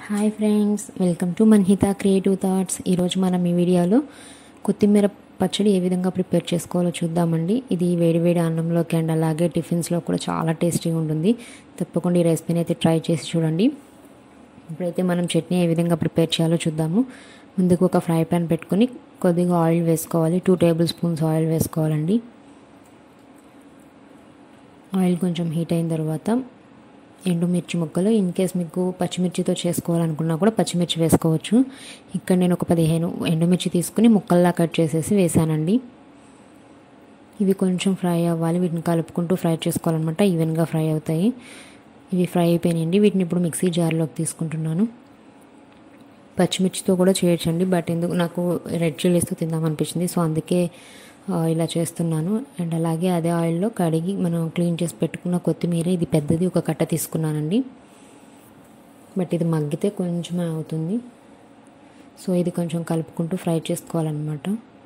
hi friends welcome to Manhitha creative thoughts ఈరోజు మనం ఈ వీడియోలో కొత్తిమీర పచ్చడి ఏ విధంగా ప్రిపేర్ చేసుకోవాలో చూద్దామండి ఇది వేడివేడి అన్నంలోకి అండ్ అలాగే టిఫిన్స్లో కూడా చాలా టేస్టీగా ఉంటుంది తప్పకుండా ఈ రెసిపీని అయితే ట్రై చేసి చూడండి ఇప్పుడైతే మనం చట్నీ ఏ విధంగా ప్రిపేర్ చేయాలో చూద్దాము ముందుకు ఒక ఫ్రై ప్యాన్ పెట్టుకొని కొద్దిగా ఆయిల్ వేసుకోవాలి టూ టేబుల్ స్పూన్స్ ఆయిల్ వేసుకోవాలండి ఆయిల్ కొంచెం హీట్ అయిన తర్వాత ఎండుమిర్చి ముక్కలు ఇన్ కేస్ మీకు పచ్చిమిర్చితో చేసుకోవాలనుకున్నా కూడా పచ్చిమిర్చి వేసుకోవచ్చు ఇక్కడ నేను ఒక పదిహేను ఎండుమిర్చి తీసుకుని ముక్కల్లా కట్ చేసేసి వేసానండి ఇవి కొంచెం ఫ్రై అవ్వాలి వీటిని కలుపుకుంటూ ఫ్రై చేసుకోవాలన్నమాట ఈవెన్గా ఫ్రై అవుతాయి ఇవి ఫ్రై అయిపోయినాయండి వీటిని ఇప్పుడు మిక్సీ జార్లోకి తీసుకుంటున్నాను పచ్చిమిర్చితో కూడా చేయొచ్చండి బట్ ఎందుకు నాకు రెడ్ చిల్లీస్తో తిందామనిపించింది సో అందుకే ఇలా చేస్తున్నాను అండ్ అలాగే అదే ఆయిల్లో కడిగి మనం క్లీన్ చేసి పెట్టుకున్న కొత్తిమీర ఇది పెద్దది ఒక కట్ట తీసుకున్నానండి బట్ ఇది మగ్గితే కొంచెమే అవుతుంది సో ఇది కొంచెం కలుపుకుంటూ ఫ్రై చేసుకోవాలన్నమాట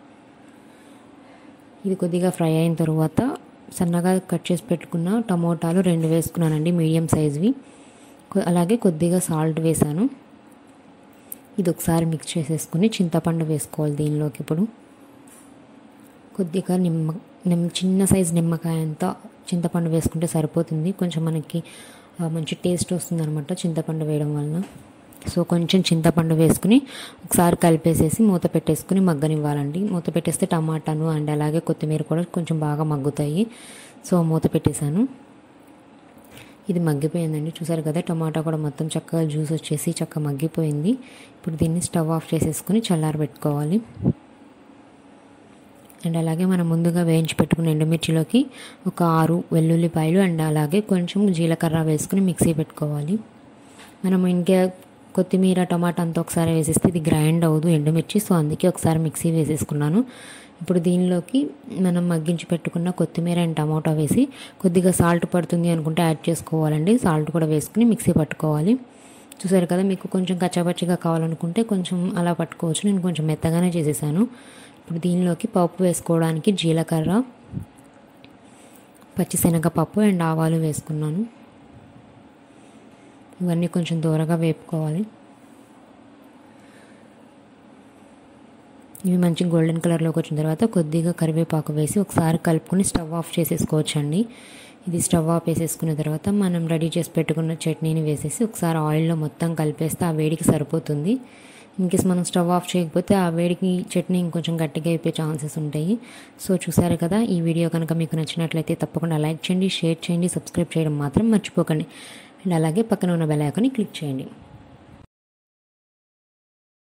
ఇది కొద్దిగా ఫ్రై అయిన తర్వాత సన్నగా కట్ చేసి పెట్టుకున్న టమోటాలు రెండు వేసుకున్నానండి మీడియం సైజ్వి అలాగే కొద్దిగా సాల్ట్ వేసాను ఇది ఒకసారి మిక్స్ చేసేసుకుని చింతపండు వేసుకోవాలి దీనిలోకి ఇప్పుడు కొద్దిగా నిమ్మ నిమ్మ చిన్న సైజ్ నిమ్మకాయ అంతా చింతపండు వేసుకుంటే సరిపోతుంది కొంచెం మనకి మంచి టేస్ట్ వస్తుంది అనమాట చింతపండు వేయడం వలన సో కొంచెం చింతపండు వేసుకుని ఒకసారి కలిపేసేసి మూత పెట్టేసుకుని మగ్గనివ్వాలండి మూత పెట్టేస్తే టమాటాను అండ్ అలాగే కొత్తిమీర కూడా కొంచెం బాగా మగ్గుతాయి సో మూత పెట్టేశాను ఇది మగ్గిపోయిందండి చూసారు కదా టమాటా కూడా మొత్తం చక్కగా జ్యూస్ వచ్చేసి చక్కగా మగ్గిపోయింది ఇప్పుడు దీన్ని స్టవ్ ఆఫ్ చేసేసుకుని చల్లారబెట్టుకోవాలి అండ్ అలాగే మనం ముందుగా వేయించి పెట్టుకున్న ఎండుమిర్చిలోకి ఒక ఆరు వెల్లుల్లిపాయలు అండ్ అలాగే కొంచెం జీలకర్ర వేసుకుని మిక్సీ పెట్టుకోవాలి మనం ఇంకా కొత్తిమీర టమాటా అంతా ఒకసారి వేసేస్తే ఇది గ్రైండ్ అవ్వదు ఎండుమిర్చి సో అందుకే ఒకసారి మిక్సీ వేసేసుకున్నాను ఇప్పుడు దీనిలోకి మనం మగ్గించి పెట్టుకున్న కొత్తిమీర అండ్ టమాటా వేసి కొద్దిగా సాల్ట్ పడుతుంది అనుకుంటే యాడ్ చేసుకోవాలండి సాల్ట్ కూడా వేసుకుని మిక్సీ పట్టుకోవాలి చూసారు కదా మీకు కొంచెం కచ్చాపచ్చిగా కావాలనుకుంటే కొంచెం అలా పట్టుకోవచ్చు నేను కొంచెం మెత్తగానే చేసేసాను ఇప్పుడు దీనిలోకి పప్పు వేసుకోవడానికి జీలకర్ర పచ్చిశనగపప్పు అండ్ ఆవాలు వేసుకున్నాను ఇవన్నీ కొంచెం దూరగా వేపుకోవాలి ఇవి మంచి గోల్డెన్ కలర్లోకి వచ్చిన తర్వాత కొద్దిగా కరివేపాకు వేసి ఒకసారి కలుపుకొని స్టవ్ ఆఫ్ చేసేసుకోవచ్చు అండి ఇది స్టవ్ ఆఫ్ వేసేసుకున్న తర్వాత మనం రెడీ చేసి పెట్టుకున్న చట్నీని వేసేసి ఒకసారి ఆయిల్లో మొత్తం కలిపేస్తే ఆ వేడికి సరిపోతుంది ఇన్కేస్ మనం స్టవ్ ఆఫ్ చేయకపోతే ఆ వేడికి చట్నీ ఇంకొంచెం గట్టిగా అయిపోయే ఛాన్సెస్ ఉంటాయి సో చూసారు కదా ఈ వీడియో కనుక మీకు నచ్చినట్లయితే తప్పకుండా లైక్ చేయండి షేర్ చేయండి సబ్స్క్రైబ్ చేయడం మాత్రం మర్చిపోకండి అండ్ అలాగే పక్కన ఉన్న బెల్ ఐకాన్ని క్లిక్ చేయండి